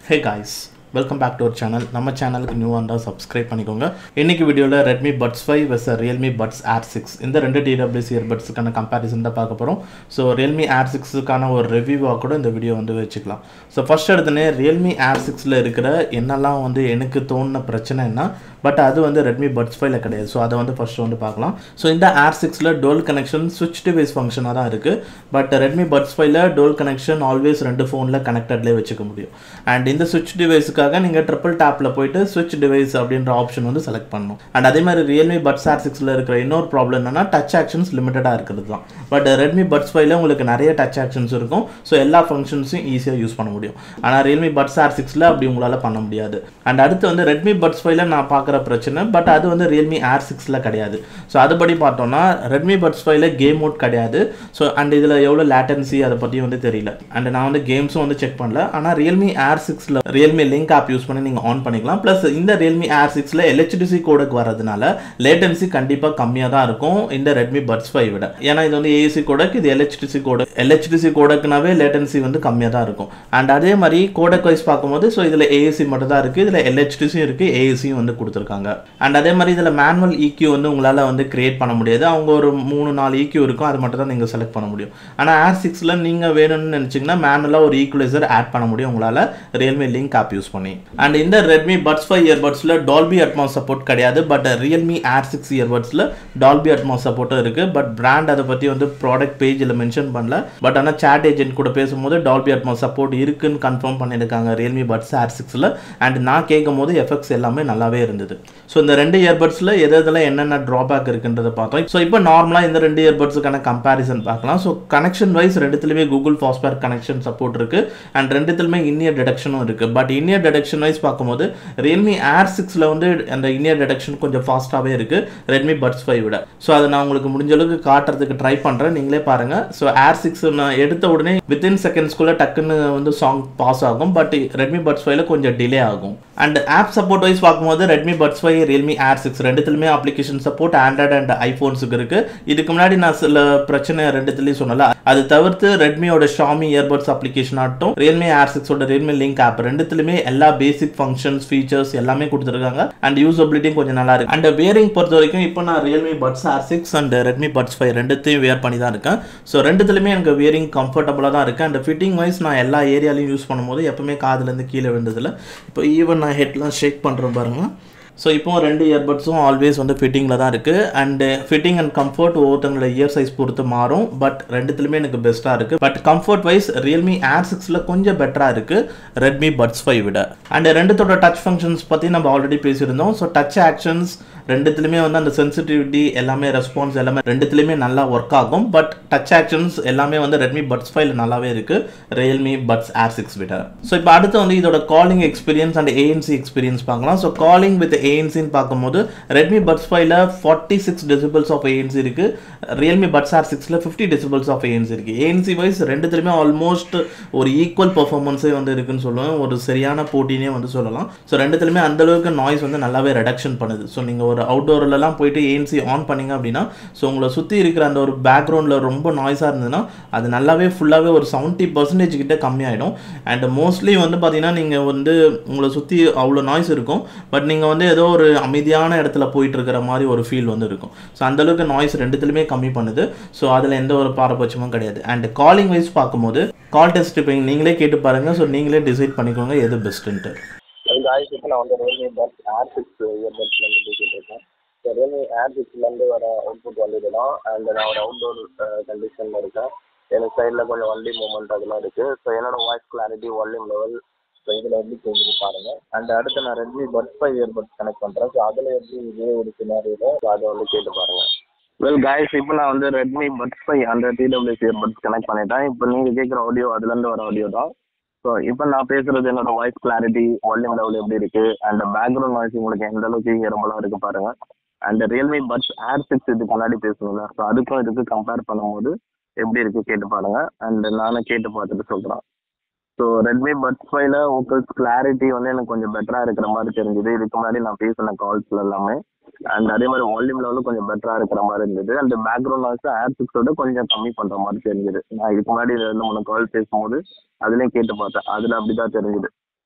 hey guys welcome back to our channel நம்ம சேனலுக்கு new இருந்தால் சப்ஸ்கிரைப் பண்ணிக்கோங்க இன்னைக்கு வீடியோவில் Redmi Buds five versus Realme Buds Air six இந்த ரெண்டு டிடபிள்யூசி இயர்பட்ஸுக்கான கம்பேரிசன் தான் பார்க்க போகிறோம் ஸோ ரியல்மி ஏர் சிக்ஸுக்கான ஒரு ரிவ்யூவாக கூட இந்த வீடியோ வந்து வச்சுக்கலாம் ஸோ ஃபர்ஸ்ட் எடுத்தனே ரியல்மி ஏர் சிக்ஸில் இருக்கிற என்னெல்லாம் வந்து எனக்கு தோணுன பிரச்சனைன்னா பட் அது வந்து ரெட்மி பட்ஸ் ஃபைவ்ல கிடையாது ஸோ அதை வந்து ஃபர்ஸ்ட் வந்து பார்க்கலாம் ஸோ இந்த ஏர் சிக்ஸில் டோல் கனெக்ஷன் சுவிட்ச் டிவைஸ் ஃபங்க்ஷனாக தான் இருக்குது பட் ரெட்மி பட்ஸ் ஃபைவ்ல டோல் கனெக்ஷன் ஆல்வேஸ் ரெண்டு ஃபோனில் கனெக்டட்லேயே வச்சுக்க முடியும் அண்ட் இந்த சுவிட்ச் டிவைஸுக்காக நீங்கள் ட்ரிபிள் டேப்பில் போயிட்டு சுவிட்ச் டிவைஸ் அப்படின்ற ஆப்ஷன் வந்து செலக்ட் பண்ணணும் அண்ட் அதே மாதிரி ரியல்மி பட்ஸ் ஏர் சிக்ஸில் இருக்கிற இன்னொரு ப்ராப்ளம் என்னன்னா டச் ஆக்ஷன்ஸ் லிமிட்டடாக இருக்கிறது தான் பட் ரெட்மி பட்ஸ் ஃபைவ்ல உங்களுக்கு நிறைய டச் ஆக்ஷன்ஸ் இருக்கும் ஸோ எல்லா ஃபங்க்ஷன்ஸையும் ஈஸியாக யூஸ் பண்ண முடியும் ஆனால் ரியல்மி பட்ஸ் ஏர் சிக்ஸில் அப்படி உங்களால் பண்ண முடியாது அண்ட் அடுத்து வந்து ரெட்மி பட்ஸ் ஃபைவ்ல நான் பார்க்குற பிரச்சனை பட் அது வந்து ரியல்மி ஏர் சிக்ஸில் கிடையாது ஸோ அதுபடி பார்த்தோம்னா ரெட்மி பட்ஸ் ஃபைவ்ல கேம் மோட் கிடையாது ஸோ அண்ட் இதில் எவ்வளோ லேட்டன்சி அதை பற்றி வந்து தெரியல அண்ட் நான் வந்து கேம்ஸும் வந்து செக் பண்ணல ஆனால் ரியல்மி ஏர் சிக்ஸில் ரியல்மி லிங்க் ஆப் யூஸ் பண்ணி நீங்கள் ஆன் பண்ணிக்கலாம் ப்ளஸ் இந்த ரியல்மி ஏர் சிக்ஸில் எல்ஹெச்டிசி கோடுக்கு வரதுனால லேட்டன்சி கண்டிப்பாக கம்மியாக தான் இருக்கும் இந்த ரெட்மி பட்ஸ் ஃபைவ் விட ஏன்னா இது வந்து ஏசி கோடக் இது எல்ஹெச்டிசி கோடு எல்ஹெச்டிசி கோடக்குனாவே லேட்டன்சி வந்து கம்மியாக தான் இருக்கும் அண்ட் அதே மாதிரி கோடக் வைஸ் பார்க்கும்போது ஸோ இதில் ஏசி மட்டும் தான் இருக்குது இதில் எல்ஹெச்டிசியும் இருக்குது ஏசியும் வந்து கொடுத்துருக்காங்க அண்ட் அதே மாதிரி இதில் மேனுவல் EQ வந்து உங்களால் வந்து கிரியேட் பண்ண முடியாது அவங்க ஒரு மூணு நாலு EQ இருக்கும் அது மட்டும் தான் நீங்கள் செலக்ட் பண்ண முடியும் ஆனால் ஏர் சிக்ஸில் நீங்கள் வேணும்னு நினச்சிங்கன்னா மேனுவலாக ஒரு ஈக்குவலைசர் ஆட் பண்ண முடியும் உங்களால் ரியல்மி லிங்க் ஆப் யூஸ் பண்ணி அண்ட் இந்த ரெட்மி பட்ஸ் ஃபைவ் இயர்பட்ஸில் டால்பி அட்மாஸ் சப்போர்ட் கிடையாது பட் ரியல்மி ஏர் சிக்ஸ் இயர்பட்ஸில் டால்பி அட்மாஸ் சப்போர்ட்டும் இருக்குது பட் பிராண்ட் அதை பற்றி வந்து ப்ராடக்ட் பேஜில் மென்ஷன் பண்ணல பட் ஆனால் சேட் ஏஜென்ட் கூட பேசும்போது டால்பி அட்மாஸ் சப்போர்ட் இருக்குன்னு கன்ஃபார்ம் பண்ணியிருக்காங்க ரியல்மி பட்ஸ் ஏர் சிக்ஸில் அண்ட் நான் கேட்கும் போது எஃபெக்ட்ஸ் எல்லாமே நல்லாவே இருந்தது ஸோ இந்த ரெண்டு இயர்பட்ஸில் எது எதில் என்னென்ன ட்ராபேக் இருக்குன்றதை பார்த்தோம் ஸோ இப்போ நார்மலாக இந்த ரெண்டு இயர்பட்ஸுக்கான கம்பேரிசன் பார்க்கலாம் ஸோ கனெக்ஷன் வைஸ் ரெண்டுத்துலையுமே கூகுள் ஃபாஸ்பேர் கனெக்ஷன் சப்போர்ட் இருக்குது அண்ட் ரெண்டுத்துலையுமே இன்னியர் டிடக்ஷனும் இருக்குது பட் இன்னியர் டிடக்ஷன் வைஸ் பார்க்கும்போது ரியல்மி ஏர் சிக்ஸில் வந்து அந்த இன்னியர் டிடக்ஷன் கொஞ்சம் ஃபாஸ்ட்டாகவே இருக்குது ரெட்மி பட்ஸ் ஃபைவ் விட ஸோ அதை நான் உங்களுக்கு முடிஞ்ச அளவுக்கு காட்டுறதுக்கு ட்ரை பண்ணுறேன் நீங்களே பாருங்கள் ஸோ ஏர் சிக்ஸ் நான் எடுத்த உடனே வித்தின் செகண்ட்ஸ்குள்ளே டக்குன்னு வந்து சாங் பாஸ் ஆகும் பட் ரெட்மி பட்ஸ் ஃபைவ்ல கொஞ்சம் டிலே ஆகும் அண்ட் ஆப் சப்போர்ட் வைஸ் பார்க்கும்போது Redmi Buds five Realme Air six ரெண்டுத்துலையுமே அப்ளிகேஷன் சப்போர்ட் ஆண்ட்ராய்டு அண்ட் ஐஃபோன்ஸுக்கு இருக்குது இதுக்கு முன்னாடி நான் சில பிரச்சனை ரெண்டுத்துலேயும் சொன்னல அது தவிர்த்து ரெட்மியோட ஷாமி இயர்பட்ஸ் அப்ளிகேஷன் ஆகட்டும் ரியல்மி ஏர் சிக்ஸோட ரியல்மி லிங்க் ஆப் ரெண்டுத்துலையுமே எல்லா பேசிக் ஃபங்க்ஷன்ஸ் ஃபீச்சர்ஸ் எல்லாமே கொடுத்துருக்காங்க அண்ட் யூசபிலிட்டியும் கொஞ்சம் நல்லா இருக்கு அண்ட் வேரிங் பொறுத்த வரைக்கும் இப்போ நான் Realme Buds Air six and Redmi Buds five ரெண்டுத்தையும் வேர் பண்ணி தான் இருக்கேன் ஸோ ரெண்டுத்துலையுமே எனக்கு வேரிங் கம்ஃபர்டபுளாக தான் இருக்குது அண்ட் ஃபிட்டிங் வைஸ் நான் எல்லா ஏரியாலையும் யூஸ் பண்ணும்போது எப்பவுமே காதுலேருந்து கீழே விழுந்ததில்ல இப்போ ஈவன் நான் ஹெட்லாம் ஷேக் பண்ணுறேன் பாருங்க ஸோ இப்போ ரெண்டு இயர்பட்ஸும் ஆல்வேஸ் வந்து ஃபிட்டிங்கில் தான் இருக்குது அண்டு ஃபிட்டிங் அண்ட் கம்ஃபர்ட் ஒவ்வொருத்தங்களோட இயர் சைஸ் பொறுத்து மாறும் பட் ரெண்டுத்துலையுமே எனக்கு பெஸ்ட்டாக இருக்குது but comfort wise Realme Air சிக்ஸில் கொஞ்சம் பெட்டராக இருக்குது ரெட்மி பட்ஸ் ஃபைவ் விட அண்ட் ரெண்டுத்தோட டச் ஃபங்க்ஷன்ஸ் பற்றி நம்ம ஆல்ரெடி பேசியிருந்தோம் ஸோ டச் ஆக்ஷன்ஸ் ரெண்டுத்துலையுமே வந்து அந்த சென்சிட்டிவிட்டி எல்லாமே ரெஸ்பான்ஸ் எல்லாமே ரெண்டுத்துலையுமே நல்லா ஒர்க் ஆகும் பட் டச் ஆக்ஷன்ஸ் எல்லாமே வந்து ரெட்மி பட்ஸ் ஃபைவ்ல நல்லாவே இருக்குது ரியல்மி பட்ஸ் ஏர் சிக்ஸ் விட ஸோ இப்போ அடுத்து வந்து இதோட calling experience and ANC experience பார்க்கலாம் ஸோ காலிங் வித் ஏஎன்சின்னு பார்க்கும்போது ரெட்மி பட்ஸ் ஃபைவ்ல forty six decibels of ANC இருக்குது ரியல்மி பட்ஸ் ஆர் சிக்ஸில் ஃபிஃப்டி டெசிபிள்ஸ் ஆஃப் ஏஎன்சி இருக்குது ஏஎன்சி வைஸ் ரெண்டுத்துலையுமே ஆல்மோஸ்ட் ஒரு ஈக்குவல் பர்ஃபார்மன்ஸே வந்து இருக்குன்னு சொல்லுவேன் ஒரு சரியான போட்டினே வந்து சொல்லலாம் ஸோ ரெண்டுத்துலையுமே அந்தளவுக்கு நாய்ஸ் வந்து நல்லாவே ரெடக்ஷன் பண்ணுது ஸோ நீங்கள் ஒரு அவுட்டோர்லலாம் போயிட்டு ஏஎன்சி ஆன் பண்ணிங்க அப்படின்னா ஸோ உங்களை சுற்றி இருக்கிற அந்த ஒரு பேக்ரவுண்டில் ரொம்ப நாய்ஸாக இருந்ததுன்னா அது நல்லாவே ஃபுல்லாகவே ஒரு செவன்ட்டி பர்சன்டேஜ் கிட்ட கம்மியாயிடும் அண்ட் மோஸ்ட்லி வந்து பார்த்தீங்கன்னா நீங்கள் வந்து உங்களை சுற்றி அவ்வளோ நாய்ஸ் இருக்கும் பட் நீங்கள் வந்து ஏதோ ஒரு அமைதியான இடத்துல போயிட்டு இருக்கிற மாதிரி ஒரு ஃபீல் வந்து இருக்கும் ஸோ அந்தளவுக்கு நாய்ஸ் ரெண்டுத்துலையுமே கம்மி பண்ணுது ஸோ அதில் எந்த ஒரு பாரபட்சமும் கிடையாது அண்ட் காலிங் வைஸ் பார்க்கும்போது கால் டெஸ்ட் இப்போ நீங்களே கேட்டு பாருங்கள் ஸோ நீங்களே டிசைட் பண்ணிக்கோங்க எது பெஸ்ட்டுன்ட்டு இந்த ஆயிரத்துக்கு நான் வந்து ரியல்மி பட்ஸ் ஏர் சிக்ஸ் இயர்பட்ஸ்லேருந்து பேசிட்டு இருக்கேன் ஸோ ரியல்மி ஏர் சிக்ஸ்லேருந்து வர அவுட்புட் வந்து இதுதான் அண்ட் நான் ஒரு அவுட்டோர் கண்டிஷனில் இருக்கேன் எனக்கு சைடில் கொஞ்சம் வண்டி மூவ்மெண்ட் அதெல்லாம் இருக்குது ஸோ என்னோட voice clarity volume level so இதில் எப்படி கேட்குது பாருங்கள் அண்ட் அடுத்து நான் Redmi Buds five earbuds connect பண்ணுறேன் ஸோ அதில் எப்படி இதே ஒரு சினாரியில் ஸோ அதை வந்து கேட்டு பாருங்கள் வெல் காய்ஸ் இப்போ நான் வந்து ரெட்மி பட்ஸ் ஃபைவ் அந்த டிடபிள்யூசி இயர்பட்ஸ் கனெக்ட் பண்ணிட்டேன் இப்போ நீங்கள் கேட்குற ஆடியோ அதுலேருந்து வர ஆடியோ தான் ஸோ இப்போ நான் பேசுறது என்னோட வாய்ஸ் கிளாரிட்டி வால்யூம் லெவல் எப்படி இருக்கு அண்ட் பேக்ரவுண்ட் நாய்ஸ் உங்களுக்கு எந்த அளவுக்கு ஹியரபுளாக இருக்கு பாருங்க and Realme Buds Air six இதுக்கு முன்னாடி பேசணும்ல ஸோ அதுக்கும் இதுக்கு கம்பேர் பண்ணும்போது எப்படி இருக்கு கேட்டு பாருங்க அண்ட் நானும் கேட்டு பார்த்துட்டு சொல்கிறேன் ஸோ ரெட்மி பட்ஸ் ஃபைவ்ல உங்களுக்கு கிளாரிட்டி வந்து எனக்கு கொஞ்சம் பெட்டராக இருக்கிற மாதிரி தெரிஞ்சுது இதுக்கு முன்னாடி நான் பேசின கால்ஸ்ல எல்லாமே அண்ட் அதே மாதிரி வால்யூம் லெவலும் கொஞ்சம் பெட்டராக இருக்கிற மாதிரி இருந்தது அண்ட் பேக்ரவுண்ட் நாய்ஸ் ஏர் சிக்ஸோட கொஞ்சம் கம்மி பண்ணுற மாதிரி தெரிஞ்சுது நான் இதுக்கு முன்னாடி ரெண்டு மூணு கால் பேசும்போது அதுலேயும் கேட்டு பார்த்தேன் அதில் அப்படி தான் தெரிஞ்சுது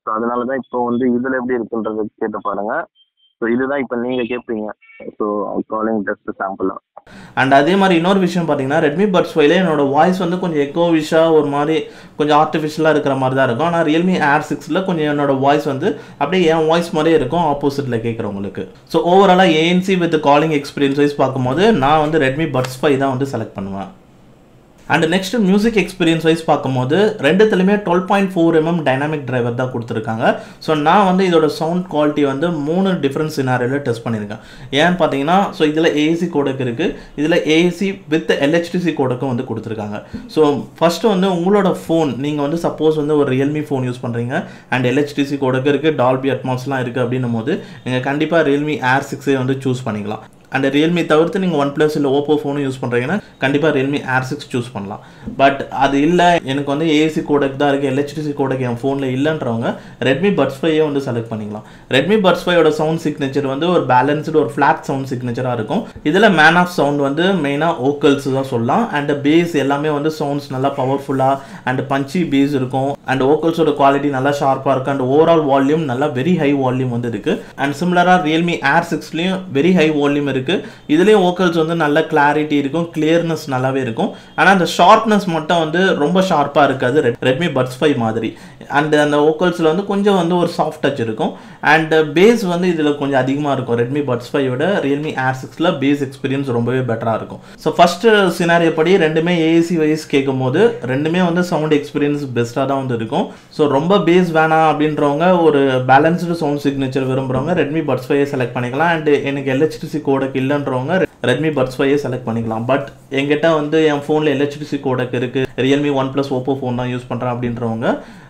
ஸோ அதனால தான் இப்போ வந்து இதில் எப்படி இருக்குன்றது கேட்டு பாருங்க ஸோ இதுதான் இப்போ நீங்கள் கேட்பீங்க ஸோ காலிங் டெஸ்ட் சாம்பிளாக அண்ட் அதே மாதிரி இன்னொரு விஷயம் பார்த்தீங்கன்னா ரெட்மி பட்ஸ் ஃபைவ்ல என்னோட வாய்ஸ் வந்து கொஞ்சம் எக்கோவிஷாக ஒரு மாதிரி கொஞ்சம் ஆர்டிஃபிஷியலாக இருக்கிற மாதிரி தான் இருக்கும் ஆனால் ரியல்மி ஏர் சிக்ஸில் கொஞ்சம் என்னோட வாய்ஸ் வந்து அப்படியே என் வாய்ஸ் மாதிரியே இருக்கும் ஆப்போசிட்டில் கேட்குறவங்களுக்கு ஸோ ஓவராலாக ANC with calling experience wise பார்க்கும்போது நான் வந்து ரெட்மி பட்ஸ் ஃபைவ் தான் வந்து செலக்ட் பண்ணுவேன் and next music experience wise பார்க்கும்போது ரெண்டுத்துலையுமே twelve point four mm dynamic driver தான் கொடுத்துருக்காங்க ஸோ நான் வந்து இதோட சவுண்ட் குவாலிட்டி வந்து மூணு டிஃப்ரெண்ட் சினாரியில் டெஸ்ட் பண்ணியிருக்கேன் ஏன்னு பார்த்தீங்கன்னா ஸோ இதில் ஏசி கோடக்கு இருக்குது இதில் ஏசி வித் எல்ஹெச்டிசி கோடக்கும் வந்து கொடுத்துருக்காங்க ஸோ ஃபஸ்ட்டு வந்து உங்களோட ஃபோன் நீங்கள் வந்து சப்போஸ் வந்து ஒரு ரியல்மி ஃபோன் யூஸ் பண்ணுறீங்க அண்ட் எல்ஹெச்டிசி கோடக்கு இருக்குது டால்பி அட்மாஸ்லாம் இருக்குது அப்படின்னும் போது நீங்கள் கண்டிப்பாக ரியல்மி ஏர் சிக்ஸே வந்து சூஸ் பண்ணிக்கலாம் அண்ட் ரியல்மி தவிர்த்து நீங்கள் ஒன் ப்ளஸ் இல்லை ஓப்போ ஃபோனும் யூஸ் பண்ணுறீங்கன்னா கண்டிப்பாக ரியல்மி ஏர் சிக்ஸ் சூஸ் பண்ணலாம் பட் அது இல்லை எனக்கு வந்து ஏசி கோடக் தான் இருக்குது எல்ஹெச்டிசி கோடக் என் ஃபோனில் இல்லைன்றவங்க ரெட்மி பட்ஸ் ஃபைவே வந்து செலக்ட் பண்ணிக்கலாம் ரெட்மி பட்ஸ் ஃபைவோட சவுண்ட் சிக்னேச்சர் வந்து ஒரு பேலன்ஸ்டு ஒரு ஃப்ளாட் சவுண்ட் சிக்னேச்சராக இருக்கும் இதில் மேன் ஆஃப் சவுண்ட் வந்து மெயினாக ஓக்கல்ஸ் தான் சொல்லலாம் அண்ட் பேஸ் எல்லாமே வந்து சவுண்ட்ஸ் நல்லா பவர்ஃபுல்லாக அண்ட் பஞ்சி பேஸ் இருக்கும் அண்ட் ஓக்கல்ஸோட குவாலிட்டி நல்லா ஷார்ப்பாக இருக்கும் அண்ட் ஓவரால் வால்யூம் நல்லா வெரி ஹை வால்யூம் வந்து இருக்குது அண்ட் சிமிலராக ரியல்மி ஏர் சிக்ஸ்லேயும் வெரி ஹை வால்யூம் இருக்குது இதுலேயும் ஓக்கல்ஸ் வந்து நல்ல கிளாரிட்டி இருக்கும் கிளியர்னஸ் நல்லாவே இருக்கும் ஆனால் அந்த ஷார்ப்னஸ் மட்டும் வந்து ரொம்ப ஷார்ப்பாக இருக்காது ரெட்மி பட்ஸ் ஃபைவ் மாதிரி அண்ட் அந்த ஓக்கல்ஸில் வந்து கொஞ்சம் வந்து ஒரு சாஃப்ட் டச் இருக்கும் அண்ட் பேஸ் வந்து இதில் கொஞ்சம் அதிகமாக இருக்கும் ரெட்மி பட்ஸ் ஃபைவ் விட ரியல்மி ஏர் சிக்ஸில் பேஸ் எக்ஸ்பீரியன்ஸ் ரொம்பவே பெட்டராக இருக்கும் ஸோ ஃபஸ்ட்டு சினாரியோ படி ரெண்டுமே ஏசி வைஸ் கேட்கும் போது ரெண்டுமே வந்து சவுண்ட் எக்ஸ்பீரியன்ஸ் பெஸ்ட்டாக தான் வந்து இருக்கும் ஸோ ரொம்ப பேஸ் வேணாம் அப்படின்றவங்க ஒரு பேலன்ஸ்டு சவுண்ட் சிக்னேச்சர் விரும்புகிறவங்க ரெட்மி பட்ஸ் ஃபைவ் செலக்ட் பண்ணிக்கலாம் அண்ட் எனக்கு எல்ஹெச்டிசி கோடக்கு இல்லைன்றவங்க ரெட்மி பட்ஸ் ஃபைவே செலக்ட் பண்ணிக்கலாம் பட் என்கிட்ட வந்து என் ஃபோனில் எல்ஹெச்டிசி கோடக்கு இருக்குது Realme OnePlus Oppo phone தான் யூஸ் பண்ணுறேன் அப்படின்றவங்க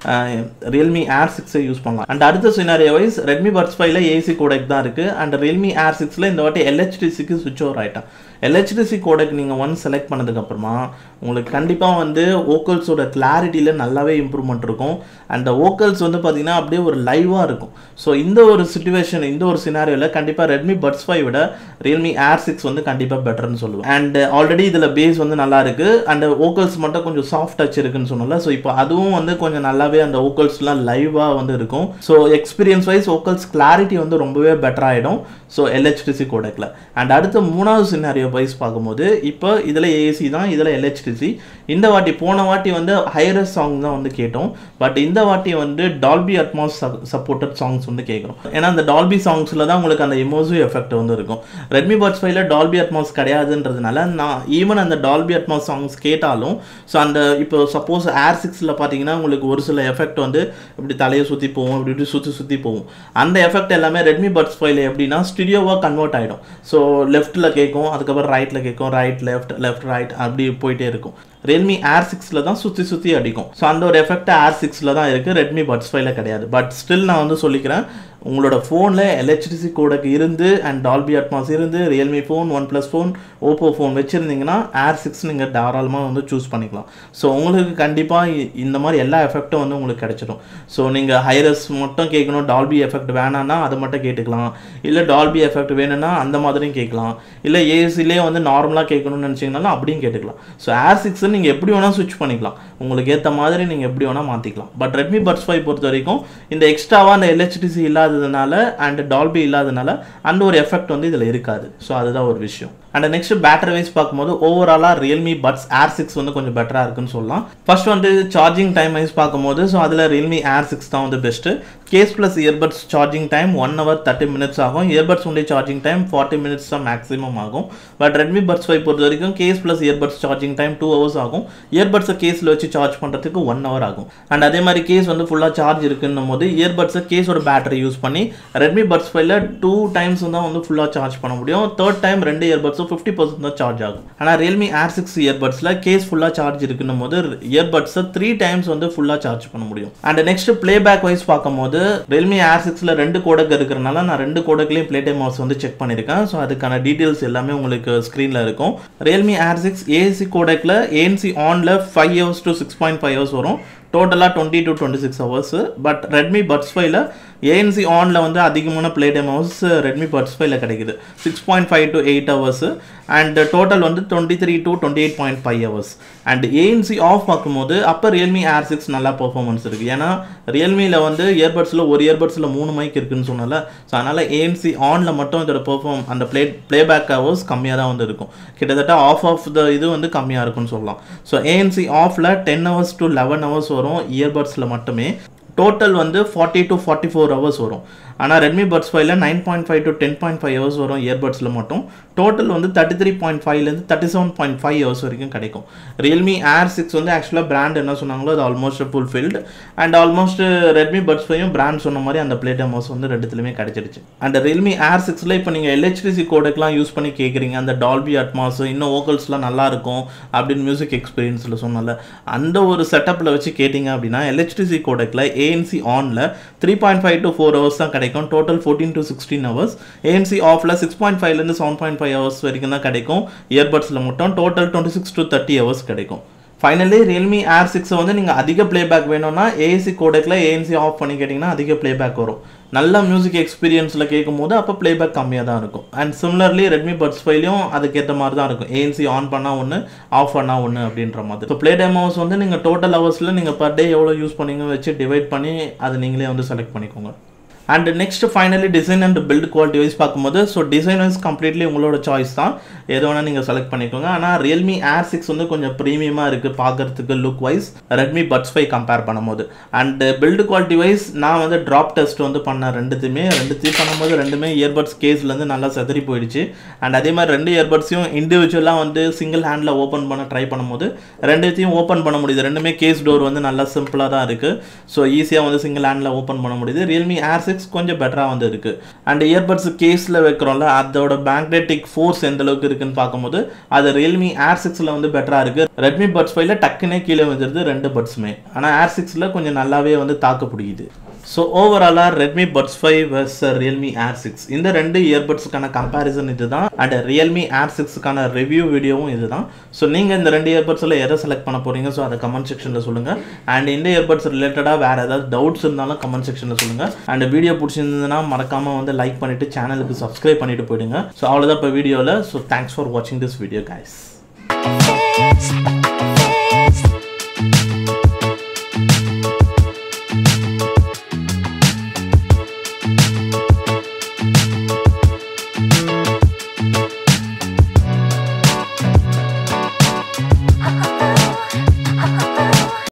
ரியல்மி ஏர் சிக்ஸை யூஸ் பண்ணலாம் அண்ட் அடுத்த சினாரியோ வைஸ் ரெட்மி பட்ஸ் ஃபைவ்ல ஏசி கோடக் தான் இருக்குது அண்ட் ரியல்மி ஏர் சிக்ஸில் இந்த வாட்டி எல்ஹெச்டிசிக்கு சுவிட்ச் ஓவர் ஆகிட்டேன் எல்ஹெச்டிசி கோடக் நீங்கள் ஒன் செலக்ட் பண்ணதுக்கப்புறமா உங்களுக்கு கண்டிப்பாக வந்து ஓக்கல்ஸோட கிளாரிட்டியில் நல்லாவே இம்ப்ரூவ்மெண்ட் இருக்கும் அண்ட் ஓக்கல்ஸ் வந்து பார்த்தீங்கன்னா அப்படியே ஒரு லைவாக இருக்கும் ஸோ இந்த ஒரு சுச்சுவேஷன் இந்த ஒரு சினாரியோவில் கண்டிப்பாக ரெட்மி பட்ஸ் ஃபைவ் விட ரியல்மி ஏர் சிக்ஸ் வந்து கண்டிப்பாக பெட்டர்னு சொல்லுவேன் அண்ட் ஆல்ரெடி இதில் பேஸ் வந்து நல்லா இருக்குது அண்ட் ஓக்கல்ஸ் மட்டும் கொஞ்சம் சாஃப்ட் டச் இருக்குன்னு சொன்னல ஸோ இப்போ அதுவும் வந்து கொஞ்சம் நல்லாவே அந்த ஓக்கல்ஸ்லாம் லைவாக வந்து இருக்கும் so experience wise vocals clarity வந்து ரொம்பவே பெட்டர் ஆகிடும் ஸோ எல்ஹெச்டிசி கோடக்கில் அண்ட் அடுத்த மூணாவது சினாரியோ வைஸ் பார்க்கும்போது இப்போ இதில் ஏசி தான் இதில் எல்ஹெச்டிசி இந்த வாட்டி போன வாட்டி வந்து ஹைரஸ் சாங் தான் வந்து கேட்டோம் பட் இந்த வாட்டி வந்து டால்பி அட்மாஸ் சப்போர்ட்டட் சாங்ஸ் வந்து கேட்குறோம் ஏன்னா அந்த டால்பி சாங்ஸில் தான் உங்களுக்கு அந்த இமோசிவ் எஃபெக்ட் வந்து இருக்கும் ரெட்மி பட்ஸ் ஃபைவ்ல டால்பி அட்மாஸ் கிடையாதுன்றதுனால நான் ஈவன் அந்த டால்பி அட்மாஸ் சாங்ஸ் கேட்டாலும் ஸோ அந்த இப்போ சப்போஸ் ஏர் சிக்ஸில் பார்த்தீங்கன்னா உங்களுக்கு ஒரு சில எஃபெக்ட் வந்து இப்படி தலையை சுற்றி போகும் இப்படி இப்படி சுற்றி சுற்றி போகும் அந்த எஃபெக்ட் எல்லாமே ரெட்மி பட்ஸ் ஃபைவ்ல எப்படின்னா ஸ்டுடியோவாக கன்வெர்ட் ஆகிடும் ஸோ லெஃப்ட்டில் கேட்கும் அதுக்கப்புறம் ரைட்டில் கேட்கும் ரைட் லெஃப்ட் லெஃப்ட் ரைட் அப்படி போயிட்டே இருக்கும் ரியல்மி ஏர் சிக்ஸில் தான் சுற்றி சுற்றி அடிக்கும் ஸோ அந்த ஒரு எஃபெக்ட் ஏர் சிக்ஸில் தான் இருக்குது ரெட்மி பட்ஸ் ஃபைவ்ல கிடையாது பட் ஸ்டில் நான் வந்து சொல்லிக்கிறேன் உங்களோட ஃபோனில் எல்ஹெச்டிசி கோடக்கு இருந்து அண்ட் டால்பி அட்மாஸ் இருந்து Realme phone OnePlus phone Oppo phone வச்சுருந்தீங்கன்னா ஏர் சிக்ஸ் நீங்கள் தாராளமாக வந்து சூஸ் பண்ணிக்கலாம் ஸோ உங்களுக்கு கண்டிப்பாக இந்த மாதிரி எல்லா எஃபெக்ட்டும் வந்து உங்களுக்கு கிடைச்சிடும் ஸோ நீங்கள் ஹைரஸ் மட்டும் கேட்கணும் டால்பி எஃபெக்ட் வேணான்னா அதை மட்டும் கேட்டுக்கலாம் இல்லை டால்பி எஃபெக்ட் வேணும்னா அந்த மாதிரியும் கேட்கலாம் இல்லை ஏசிலே வந்து நார்மலாக கேட்கணும்னு நினச்சிங்கனாலும் அப்படியும் கேட்டுக்கலாம் ஸோ ஏர் சிக்ஸ் நீங்கள் எப்படி வேணால் ஸ்விட்ச் பண்ணிக்கலாம் உங்களுக்கு ஏற்ற மாதிரி நீங்கள் எப்படி வேணால் மாற்றிக்கலாம் பட் ரெட்மி பட்ஸ் ஃபைவ் பொறுத்த வரைக்கும் இந்த எக்ஸ்ட்ராவாக அந்த எல்ஹெச்டிசி இல்லாததுனால அண்ட் டால்பி இல்லாததுனால அந்த ஒரு எஃபெக்ட் வந்து இதில் இருக்காது ஸோ அதுதான் ஒரு விஷயம் அண்ட் நெக்ஸ்ட் பேட்டரி வைஸ் பார்க்கும்போது ஓவராலாக ரியல்மி பட்ஸ் ஏர் சிக்ஸ் வந்து கொஞ்சம் பெட்டராக இருக்குன்னு சொல்லலாம் ஃபர்ஸ்ட் வந்து சார்ஜிங் டைம் வைஸ் பார்க்கும்போது ஸோ அதில் ரியல்மி ஏர் சிக்ஸ் தான் வந்து best case plus earbuds charging time one hour thirty minutes ஆகும் இயர்பட்ஸ் உடைய சார்ஜிங் டைம் ஃபார்ட்டி மினிட்ஸ் தான் மேக்ஸிமம் ஆகும் பட் ரெட்மி பட்ஸ் ஃபைவ் பொறுத்த வரைக்கும் case plus earbuds charging time two hours ஆகும் இயர்பட்ஸை கேஸில் வச்சு சார்ஜ் பண்ணுறதுக்கு ஒன் ஹவர் ஆகும் அண்ட் அதே மாதிரி கேஸ் வந்து ஃபுல்லாக சார்ஜ் இருக்குன்னும் போது இயர்பட்ஸை கேஸோட பேட்டரி யூஸ் பண்ணி ரெட்மி பட்ஸ் ஃபைவ்ல டூ டைம்ஸ் தான் வந்து ஃபுல்லாக சார்ஜ் பண்ண முடியும் தேர்ட் டைம் ரெண்டு இயர்பட்ஸும் ஃபிஃப்டி பர்சன்ட் தான் சார்ஜ் ஆகும் ஆனால் ரியல்மி ஏர் சிக்ஸ் இயர்பட்ஸில் கேஸ் ஃபுல்லாக சார்ஜ் இருக்குன்னும் போது இயர்பட்ஸை த்ரீ டைம்ஸ் வந்து ஃபுல்லாக சார்ஜ் பண்ண முடியும் and next playback wise பார்க்கும்போது ரியல்மி ஏர் சிக்ஸில் ரெண்டு கோடக் இருக்கிறனால நான் ரெண்டு கோடக்லேயும் ப்ளே டைம் ஹவர்ஸ் வந்து செக் பண்ணியிருக்கேன் ஸோ அதுக்கான டீட்டெயில்ஸ் எல்லாமே உங்களுக்கு ஸ்க்ரீனில் இருக்கும் ரியல்மி ஏர் சிக்ஸ் ஏசி கோடக்கில் ஏஎன்சி ஆனில் five hours to six point five hours வரும் டோட்டலாக twenty to twenty six hours but Redmi Buds ஃபைவ்ல ஏஎன்சி ஆனில் வந்து அதிகமான play time hours Redmi Buds ஃபைவ்ல கிடைக்குது six point five to eight hours and total வந்து twenty three to twenty eight point five hours and ANC off பார்க்கும்போது அப்போ Realme Air six நல்லா பர்ஃபார்மன்ஸ் இருக்குது ஏன்னா ரியல்மியில் வந்து இயர்பட்ஸில் ஒரு இயர்பட்ஸில் மூணு மைக் இருக்குன்னு சொன்னல ஸோ அதனால் ஏஎன்சி ஆனில் மட்டும் இதோட பெர்ஃபார்ம் அந்த ப்ளே ப்ளேபேக் ஹவர்ஸ் கம்மியாக தான் வந்து இருக்கும் கிட்டத்தட்ட ஆஃப் ஆஃப் த இது வந்து கம்மியாக இருக்கும்னு சொல்லலாம் ஸோ ஏஎன்சி ஆஃபில் ten hours to eleven hours வரும் இயர்பட்ஸில் மட்டுமே டோட்டல் வந்து forty to forty four hours வரும் ஆனால் ரெட்மி பட்ஸ் ஃபைவ்ல nine point five to ten point five hours வரும் இயர்பட்ஸில் மட்டும் டோட்டல் வந்து தேர்ட்டி த்ரீ பாயிண்ட் ஃபைவ்லேருந்து thirty seven point five hours வரைக்கும் கிடைக்கும் ரியல்மி ஏர் சிக்ஸ் வந்து ஆக்சுவலாக பிராண்ட் என்ன சொன்னாங்களோ அது almost fulfilled and almost Redmi Buds ஃபைவும் பிராண்ட் சொன்ன மாதிரி அந்த பிளேட் ஹவர்ஸ் வந்து ரெண்டுத்துலையுமே கிடைச்சிடுச்சு அண்ட் ரியல்மி ஏர் சிக்ஸில் இப்போ நீங்கள் எல்ஹெச்டிசி கோடெக்லாம் யூஸ் பண்ணி கேட்குறீங்க அந்த டால்பி அட்மாஸ் இன்னும் வோக்கல்ஸ்லாம் நல்லா இருக்கும் அப்படின்னு மியூசிக் எக்ஸ்பீரியன்ஸில் சொன்னல அந்த ஒரு செட்டப்பில் வச்சு கேட்டிங்க அப்படின்னா எல்ஹெச்டிசி கோடெக்கில் ஏஎன்சி ஆனில் three point five to four hours தான் கிடைக்கும் total fourteen to sixteen hours ANC ஆஃபில் சிக்ஸ் பாயிண்ட் ஃபைவ்லேருந்து செவன் பாயிண்ட் ஃபைவ் ஹவர்ஸ் வரைக்கும் தான் கிடைக்கும் இயர்பட்ஸில் மட்டும் total twenty six to thirty hours கிடைக்கும் ஃபைனலி ரியல்மி ஏர் சிக்ஸை வந்து நீங்கள் அதிக ப்ளேபேக் வேணும்னா ஏசி கோடெக்கில் ஏஎன்சி ஆஃப் பண்ணி கேட்டிங்கன்னா அதிக ப்ளேபேக் வரும் நல்ல மியூசிக் எக்ஸ்பீரியன்ஸில் கேட்கும் போது அப்போ ப்ளேபேக் கம்மியாக தான் இருக்கும் அண்ட் சிமிலர்லி ரெட்மி பட்ஸ் ஃபைலையும் அதுக்கேற்ற மாதிரி தான் இருக்கும் ஏஎன்சி ஆன் பண்ணால் ஒன்று ஆஃப் பண்ணால் ஒன்று அப்படின்ற மாதிரி இப்போ ப்ளே டைம் ஹவர்ஸ் வந்து நீங்கள் டோட்டல் ஹவர்ஸில் நீங்கள் பர் டே எவ்வளோ யூஸ் பண்ணீங்க வச்சு டிவைட் பண்ணி அதை நீங்களே வந்து செலக்ட் பண்ணிக்கோங்க and next finally design and build quality wise பார்க்கும்போது ஸோ டிசைன் வைஸ் கம்ப்ளீட்லி உங்களோட சாய்ஸ் தான் எது வேணால் நீங்கள் செலக்ட் பண்ணிக்கோங்க ஆனால் ரியல்மி ஏர் சிக்ஸ் வந்து கொஞ்சம் ப்ரீமியமாக இருக்குது பார்க்கறதுக்கு look wise Redmi Buds five compare பண்ணும்போது அண்ட் பில்ட் குவாலிட்டி வைஸ் நான் வந்து ட்ராப் டெஸ்ட் வந்து பண்ணேன் ரெண்டுத்தையுமே ரெண்டுத்தையும் பண்ணும்போது ரெண்டுமே இயர்பட்ஸ் கேஸ்லேருந்து நல்லா செதறி போயிடுச்சு அண்ட் அதே மாதிரி ரெண்டு இயர்பட்ஸையும் இண்டிவிஜுவலாக வந்து சிங்கிள் ஹேண்டில் ஓப்பன் பண்ண ட்ரை பண்ணும்போது ரெண்டுத்தையும் ஓப்பன் பண்ண முடியுது ரெண்டுமே கேஸ் டோர் வந்து நல்லா சிம்பிளாக தான் இருக்குது ஸோ ஈஸியாக வந்து சிங்கிள் ஹேண்டில் ஓப்பன் பண்ண முடியுது ரியல்மி ஏர் சிக்ஸ் கொஞ்சம் பெட்டராக வந்து இருக்குது அண்ட் இயர்பட்ஸ் கேஸில் வைக்கிறோம்ல அதோட மேக்னெட்டிக் ஃபோர்ஸ் எந்த அளவுக்கு இருக்குன்னு பார்க்கும்போது அது ரியல்மி ஏர் சிக்ஸில் வந்து பெட்டராக இருக்குது ரெட்மி பட்ஸ் ஃபைவ்ல டக்குனே கீழே வந்துடுது ரெண்டு பட்ஸுமே ஆனால் ஏர் சிக்ஸில் கொஞ்சம் நல்லாவே வந்து தாக்கு பிடிக்குது ஸோ ஓவராலாக Redmi Buds five vs Realme Air six இந்த ரெண்டு இயர்பட்ஸுக்கான கம்பேரிசன் இது தான் அண்ட் ரியல்மி ஏர் சிக்ஸுக்கான ரிவ்யூ வீடியோவும் இது தான் ஸோ நீங்கள் இந்த ரெண்டு இயர்பட்ஸில் எதை செலக்ட் பண்ண போகிறீங்க ஸோ அதை கமெண்ட் செக்ஷனில் சொல்லுங்கள் அண்ட் இந்த இயர்பட்ஸ் ரிலேட்டடாக வேறு ஏதாவது டவுட்ஸ் இருந்தாலும் கமெண்ட் செக்ஷனில் சொல்லுங்கள் அண்ட் வீடியோ பிடிச்சிருந்ததுன்னா மறக்காமல் வந்து லைக் பண்ணிவிட்டு சேனலுக்கு சப்ஸ்கிரைப் பண்ணிட்டு போயிடுங்க ஸோ அவ்வளோதான் இப்போ வீடியோவில் ஸோ தேங்க்ஸ் ஃபார் வாட்சிங் this video guys Fix, fix,